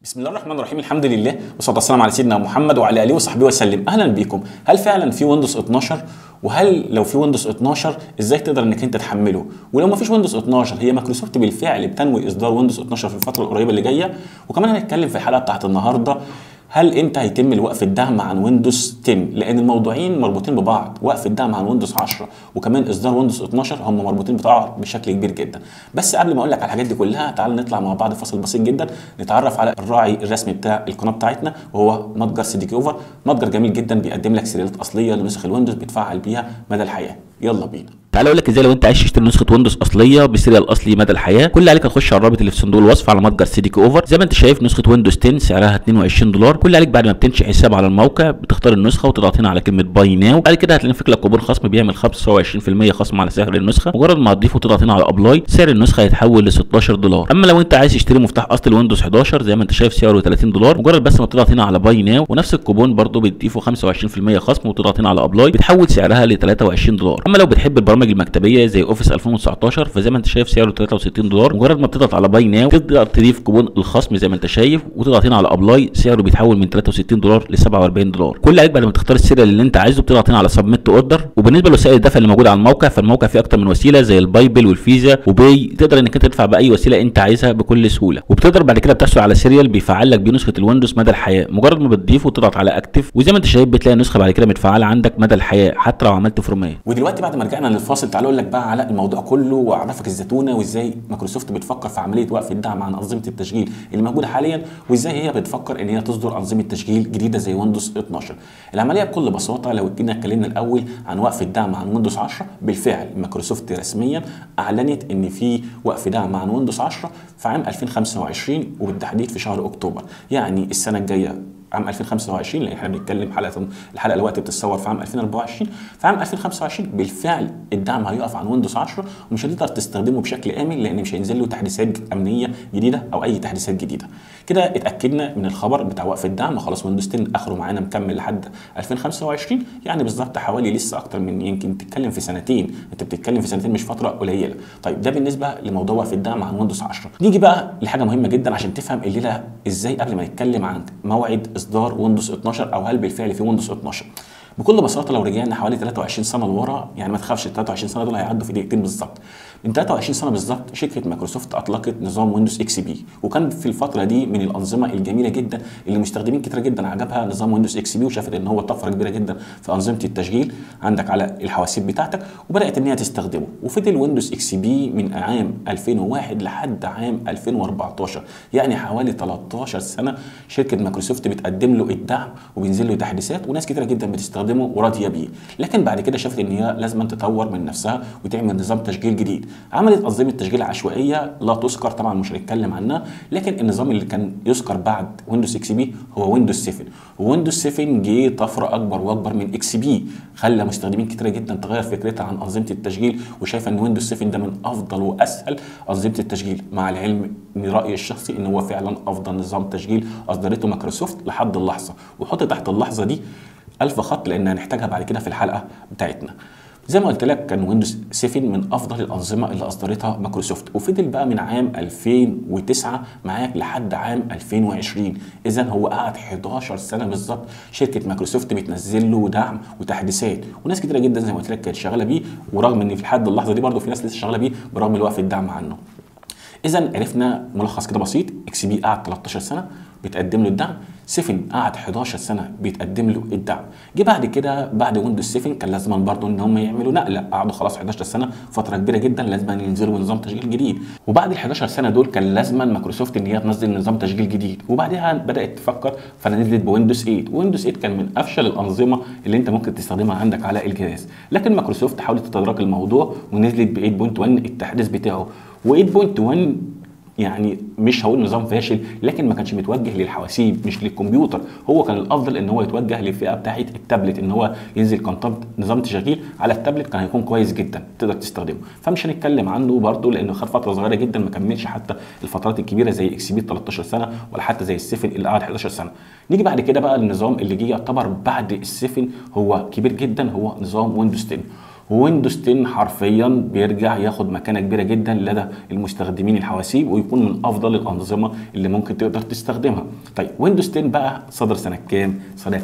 بسم الله الرحمن الرحيم الحمد لله والصلاه والسلام على سيدنا محمد وعلى اله وصحبه وسلم اهلا بيكم هل فعلا في ويندوز 12 وهل لو في ويندوز 12 ازاي تقدر انك انت تحمله ولو ما فيش ويندوز 12 هي مايكروسوفت بالفعل بتنوي اصدار ويندوز 12 في الفتره القريبه اللي جايه وكمان هنتكلم في الحلقه بتاعت النهارده هل امتى هيتم الوقف الدعم عن ويندوز 10 لان الموضوعين مربوطين ببعض وقف الدعم عن ويندوز 10 وكمان اصدار ويندوز 12 هم مربوطين ببعض بشكل كبير جدا بس قبل ما اقول لك على الحاجات دي كلها تعال نطلع مع بعض فاصل بسيط جدا نتعرف على الراعي الرسمي بتاع القناه بتاعتنا وهو متجر سيديكي اوفر متجر جميل جدا بيقدم لك سيريالات اصليه لنسخ الويندوز بتفعل بيها مدى الحياه يلا بينا تعالى اقول لك ازاي لو انت عايز تشتري نسخه ويندوز اصليه بسيريال اصلي مدى الحياه كل اللي عليك هتخش على الرابط اللي في صندوق الوصف على متجر سيديكي اوفر زي ما انت شايف نسخه ويندوز 10 سعرها 22 دولار كل اللي عليك بعد ما بتنشئ حساب على الموقع بتختار النسخه وتضغط هنا على كلمه باي ناو بعد كده هتلاقي لك كوبون خصم بيعمل 25% خصم على سعر النسخه مجرد ما هتضيفه وتضغط هنا على ابلاي سعر النسخه هيتحول ل 16 دولار اما لو انت عايز تشتري مفتاح اصل ويندوز 11 زي ما انت شايف سعره 30 دولار مجرد بس ما تضغط هنا على باي ناو ونفس الكوبون برده بتضيفه 25% خصم وتضغط هنا على ابلاي بتحول سعرها ل 23 دولار اما لو بتحب البرامج المكتبيه زي اوفيس 2019 فزي ما انت شايف سعره 63 دولار مجرد ما بتضغط على باي ناو تقدر تضيف كوبون الخصم زي ما انت شايف وتضغط هنا على ابلاي سعره بيتحول من 63 دولار ل 47 دولار كل عليك بعد ما تختار السيريال اللي انت عايزه بتضغط هنا على سبميت اوردر وبالنسبه لوسائل الدفع اللي موجوده على الموقع فالموقع فيه اكتر من وسيله زي البايبل والفيزا وباي تقدر انك انت تدفع باي وسيله انت عايزها بكل سهوله وبتقدر بعد كده بتحصل على سيريال بيفعل لك بيه نسخه الويندوز مدى الحياه مجرد ما بتضيفه وتضغط على اكتف وزي ما انت شايف بتلاقي النسخه بعد كده متفعله عندك مدى الحياه حتى لو عملت فورمات ودلوقتي بعد ما رجعنا للفاصل تعالوا اقول لك بقى على الموضوع كله واعرفك الزتونه وازاي مايكروسوفت بتفكر في عمليه وقف الدعم عن انظمه التشغيل اللي موجوده حاليا وازاي هي بتفكر ان هي تصدر انظمه تشغيل جديده زي ويندوز 12 العمليه بكل بساطه لو جينا اتكلمنا الاول عن وقف الدعم عن ويندوز 10 بالفعل مايكروسوفت رسميا اعلنت ان في وقف دعم عن ويندوز 10 في عام 2025 وبالتحديد في شهر اكتوبر يعني السنه الجايه عام 2025 لان احنا بنتكلم حلقه الحلقه دلوقتي بتتصور في عام 2024 في عام 2025 بالفعل الدعم هيقف عن ويندوز 10 ومش هتقدر تستخدمه بشكل امن لان مش هينزل له تحديثات امنيه جديده او اي تحديثات جديده كده اتاكدنا من الخبر بتاع وقف الدعم خلاص ويندوز 10 اخره معانا مكمل لحد 2025 يعني بالظبط حوالي لسه اكتر من يمكن تتكلم في سنتين انت بتتكلم في سنتين مش فتره قليله طيب ده بالنسبه لموضوع وقف الدعم عن ويندوز 10 نيجي بقى لحاجه مهمه جدا عشان تفهم الليله ازاي قبل ما نتكلم عن موعد اصدار ويندوز 12 او هل بالفعل في ويندوز 12 بكل بساطه لو رجعنا حوالي 23 سنه لورا يعني ما تخافش ال 23 سنه دول هيعدوا في دقيقتين بالظبط من 23 سنه بالظبط شركه مايكروسوفت اطلقت نظام ويندوز اكس بي وكان في الفتره دي من الانظمه الجميله جدا اللي مستخدمين كتير جدا عجبها نظام ويندوز اكس بي وشافت ان هو طفره كبيره جدا في انظمه التشغيل عندك على الحواسيب بتاعتك وبدات ان هي تستخدمه وفضل ويندوز اكس بي من عام 2001 لحد عام 2014 يعني حوالي 13 سنه شركه مايكروسوفت بتقدم له الدعم وبينزل له تحديثات وناس كتيره جدا بتستخدمه وراضيه بيه لكن بعد كده شافت ان هي لازم تطور من نفسها وتعمل نظام تشغيل جديد عملت انظمه تشغيل عشوائيه لا تذكر طبعا مش هنتكلم عنها لكن النظام اللي كان يذكر بعد ويندوز اكس بي هو ويندوز 7 ويندوز 7 جه طفره اكبر واكبر من اكس بي خلى مستخدمين كتير جدا تغير فكرتها عن انظمه التشغيل وشايفه ان ويندوز 7 ده من افضل واسهل انظمه التشغيل مع العلم ان رايي الشخصي ان هو فعلا افضل نظام تشغيل اصدرته مايكروسوفت لحد اللحظه وحط تحت اللحظه دي ألف خط لأن هنحتاجها بعد كده في الحلقة بتاعتنا زي ما قلت لك كان ويندوز 7 من افضل الانظمه اللي اصدرتها مايكروسوفت وفضل بقى من عام 2009 معاك لحد عام 2020 اذا هو قعد 11 سنه بالظبط شركه مايكروسوفت بتنزل له دعم وتحديثات وناس كتيره جدا زي ما قلت لك كانت شغاله بيه ورغم ان في لحد اللحظه دي برضه في ناس لسه شغاله بيه برغم الوقف الدعم عنه اذا عرفنا ملخص كده بسيط اكس بي قعد 13 سنه بتقدم له الدعم 7 قعد 11 سنه بيتقدم له الدعم جه بعد كده بعد ويندوز 7 كان لازم برضه ان هم يعملوا نقله قعدوا خلاص 11 سنه فتره كبيره جدا لازم ينزلوا نظام تشغيل جديد وبعد ال 11 سنه دول كان لازم مايكروسوفت ان هي تنزل نظام تشغيل جديد وبعدها بدات تفكر فنزلت بويندوز 8 ويندوز 8 كان من افشل الانظمه اللي انت ممكن تستخدمها عندك على الجهاز لكن مايكروسوفت حاولت تتدارك الموضوع ونزلت ب 8.1 التحديث بتاعه و8.1 يعني مش هقول نظام فاشل لكن ما كانش متوجه للحواسيب مش للكمبيوتر هو كان الافضل ان هو يتوجه للفئه بتاعه التابلت ان هو ينزل كنظام نظام تشغيل على التابلت كان هيكون كويس جدا تقدر تستخدمه فمش هنتكلم عنه برضه لانه خد فتره صغيره جدا ما كملش حتى الفترات الكبيره زي اكس بي 13 سنه ولا حتى زي السفن اللي قعد 11 سنه نيجي بعد كده بقى النظام اللي جه يعتبر بعد السفن هو كبير جدا هو نظام ويندوز 10 ويندوز 10 حرفيا بيرجع ياخد مكانه كبيره جدا لدى المستخدمين الحواسيب ويكون من افضل الانظمه اللي ممكن تقدر تستخدمها طيب ويندوز 10 بقى صدر سنه كام سنه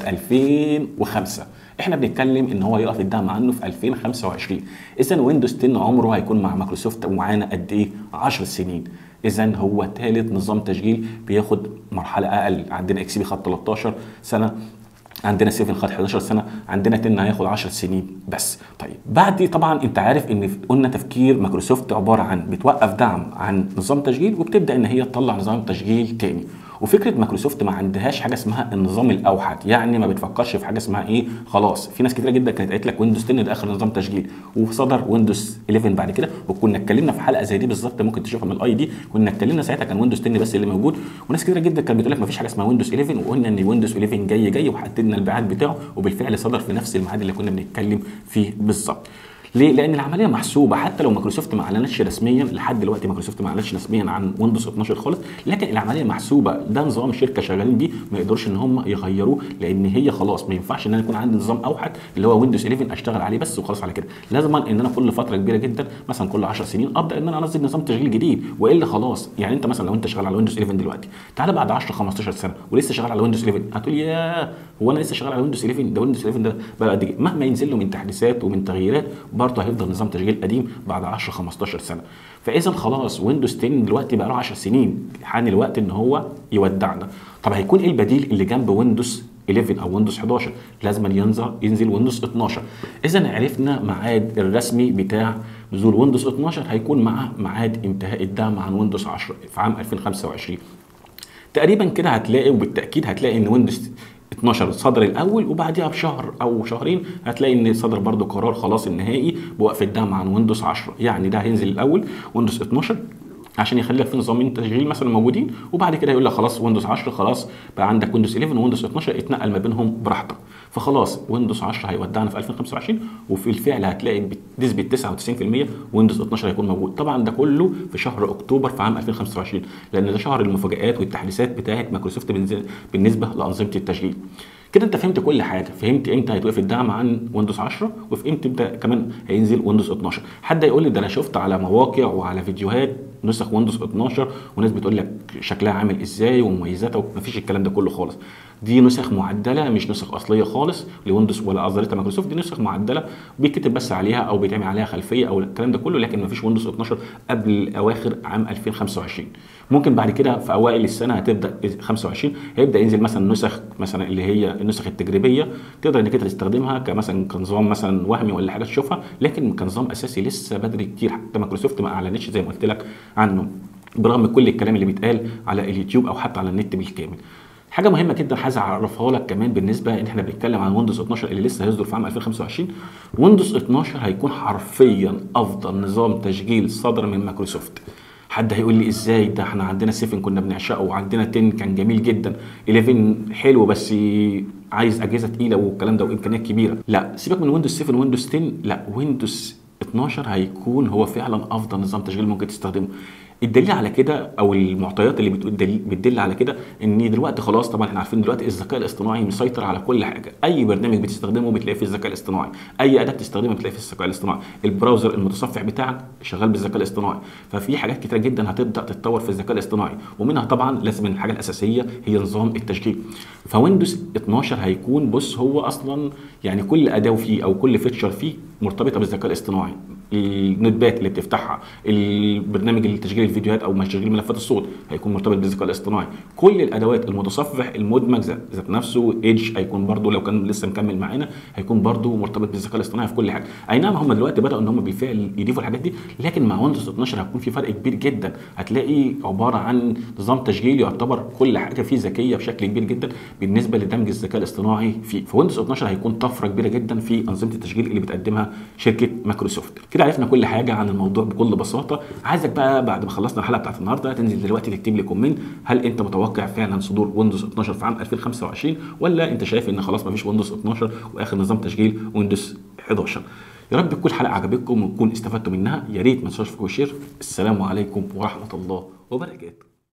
2005 احنا بنتكلم ان هو يقف الدعم عنه في 2025 اذا ويندوز 10 عمره هيكون مع مايكروسوفت ومعانا قد ايه 10 سنين اذا هو ثالث نظام تشغيل بياخد مرحله اقل عندنا اكس بي خد 13 سنه عندنا 7 خد 11 سنه عندنا 10 هياخد 10 سنين بس طيب بعد طبعا انت عارف ان قلنا تفكير مايكروسوفت عباره عن بتوقف دعم عن نظام تشغيل وبتبدا ان هي تطلع نظام تشغيل تاني وفكره مايكروسوفت ما عندهاش حاجه اسمها النظام الاوحد يعني ما بتفكرش في حاجه اسمها ايه خلاص في ناس كتيره جدا كانت قالت لك ويندوز 10 ده اخر نظام تشغيل وصدر ويندوز 11 بعد كده وكنا اتكلمنا في حلقه زي دي بالظبط ممكن تشوفها من الاي دي كنا اتكلمنا ساعتها كان ويندوز 10 بس اللي موجود وناس كتيره جدا كانت بتقول لك ما فيش حاجه اسمها ويندوز 11 وقلنا ان ويندوز 11 جاي جاي وحددنا الميعاد بتاعه وبالفعل صدر في نفس الميعاد اللي كنا بنتكلم فيه بالظبط ليه؟ لان العمليه محسوبه حتى لو مايكروسوفت ما اعلنتش رسميا لحد دلوقتي مايكروسوفت ما اعلنتش رسميا عن ويندوز 12 خالص لكن العمليه محسوبه ده نظام شركه شغالين بيه ما يقدروش ان هم يغيروه لان هي خلاص ما ينفعش ان انا يكون عندي نظام اوحد اللي هو ويندوز 11 اشتغل عليه بس وخلاص على كده لازم ان انا كل فتره كبيره جدا مثلا كل 10 سنين ابدا ان انا انزل نظام تشغيل جديد والا خلاص يعني انت مثلا لو انت شغال على ويندوز 11 دلوقتي تعالى بعد 10 15 سنه ولسه شغال على ويندوز 11 هتقول يا هو انا لسه شغال على ويندوز 11 ده ويندوز 11 ده بقى قد ايه مهما ينزل له من تحديثات ومن تغييرات برضه هيفضل نظام تشغيل قديم بعد 10 15 سنه فاذا خلاص ويندوز 10 دلوقتي بقى له 10 سنين حان الوقت ان هو يودعنا طب هيكون ايه البديل اللي جنب ويندوز 11 او ويندوز 11 لازم ينزل ينزل ويندوز 12 اذا عرفنا ميعاد الرسمي بتاع نزول ويندوز 12 هيكون مع ميعاد انتهاء الدعم عن ويندوز 10 في عام 2025 تقريبا كده هتلاقي وبالتاكيد هتلاقي ان ويندوز 12 صدر الاول وبعديها بشهر او شهرين هتلاقي ان صدر برضو قرار خلاص النهائي بوقف الدعم عن ويندوز 10 يعني ده هينزل الاول ويندوز 12 عشان يخلي لك في نظامين تشغيل مثلا موجودين وبعد كده يقول لك خلاص ويندوز 10 خلاص بقى عندك ويندوز 11 ويندوز 12 اتنقل ما بينهم براحتك فخلاص ويندوز 10 هيودعنا في 2025 وفي الفعل هتلاقي بنسبه 99% ويندوز 12 هيكون موجود طبعا ده كله في شهر اكتوبر في عام 2025 لان ده شهر المفاجات والتحديثات بتاعه مايكروسوفت بالنسبه لانظمه التشغيل كده انت فهمت كل حاجه فهمت امتى هيتوقف الدعم عن ويندوز 10 وفهمت امتى كمان هينزل ويندوز 12 حد يقول لي ده انا شفت على مواقع وعلى فيديوهات نسخ ويندوز 12 وناس بتقول لك شكلها عامل ازاي ومميزاتها ومفيش الكلام ده كله خالص دي نسخ معدله مش نسخ اصليه خالص لويندوز ولا اصدرتها مايكروسوفت دي نسخ معدله بيتكتب بس عليها او بيتعمل عليها خلفيه او الكلام ده كله لكن مفيش ويندوز 12 قبل اواخر عام 2025 ممكن بعد كده في اوائل السنه هتبدا 25 هيبدا ينزل مثلا نسخ مثلا اللي هي النسخ التجريبيه تقدر انك انت تستخدمها كمثلا كنظام مثلا وهمي ولا حاجه تشوفها لكن كنظام اساسي لسه بدري كتير حتى مايكروسوفت ما اعلنتش زي ما قلت لك عنه برغم كل الكلام اللي بيتقال على اليوتيوب او حتى على النت بالكامل حاجه مهمه جدا عايز اعرفها لك كمان بالنسبه ان احنا بنتكلم عن ويندوز 12 اللي لسه هيصدر في عام 2025 ويندوز 12 هيكون حرفيا افضل نظام تشغيل صدر من مايكروسوفت حد هيقول لي ازاي ده احنا عندنا 7 كنا بنعشقه وعندنا 10 كان جميل جدا 11 حلو بس عايز اجهزه تقيله والكلام ده وامكانيات كبيره لا سيبك من ويندوز 7 ويندوز 10 لا ويندوز 12 هيكون هو فعلا افضل نظام تشغيل ممكن تستخدمه الدليل على كده او المعطيات اللي بتدل, بتدل على كده ان دلوقتي خلاص طبعا احنا عارفين دلوقتي الذكاء الاصطناعي مسيطر على كل حاجه اي برنامج بتستخدمه بتلاقيه في الذكاء الاصطناعي اي اداه بتستخدمها بتلاقيه في الذكاء الاصطناعي البراوزر المتصفح بتاعك شغال بالذكاء الاصطناعي ففي حاجات كتيره جدا هتبدا تتطور في الذكاء الاصطناعي ومنها طبعا لازم الحاجه الاساسيه هي نظام التشغيل فويندوز 12 هيكون بص هو اصلا يعني كل اداه فيه او كل فيتشر فيه مرتبطه بالذكاء الاصطناعي النوتبات اللي بتفتحها البرنامج اللي تشغيل الفيديوهات او تشغيل ملفات الصوت هيكون مرتبط بالذكاء الاصطناعي كل الادوات المتصفح المدمج ذات نفسه ايدج هيكون برضو لو كان لسه مكمل معانا هيكون برضو مرتبط بالذكاء الاصطناعي في كل حاجه اي نعم هم دلوقتي بداوا ان هم بالفعل يضيفوا الحاجات دي لكن مع ويندوز 12 هيكون في فرق كبير جدا هتلاقي عباره عن نظام تشغيل يعتبر كل حاجه فيه ذكيه بشكل كبير جدا بالنسبه لدمج الذكاء الاصطناعي فيه فويندوز 12 هيكون طفره كبيره جدا في انظمه التشغيل اللي بتقدمها شركه مايكروسوفت كده عرفنا كل حاجه عن الموضوع بكل بساطه عايزك بقى بعد ما خلصنا الحلقه بتاعت النهارده تنزل دلوقتي تكتب لي كومنت هل انت متوقع فعلا صدور ويندوز 12 في عام 2025 ولا انت شايف ان خلاص مفيش ويندوز 12 واخر نظام تشغيل ويندوز 11 يا رب تكون الحلقه عجبتكم وتكون استفدتوا منها يا ريت ما تنسوش في الشير السلام عليكم ورحمه الله وبركاته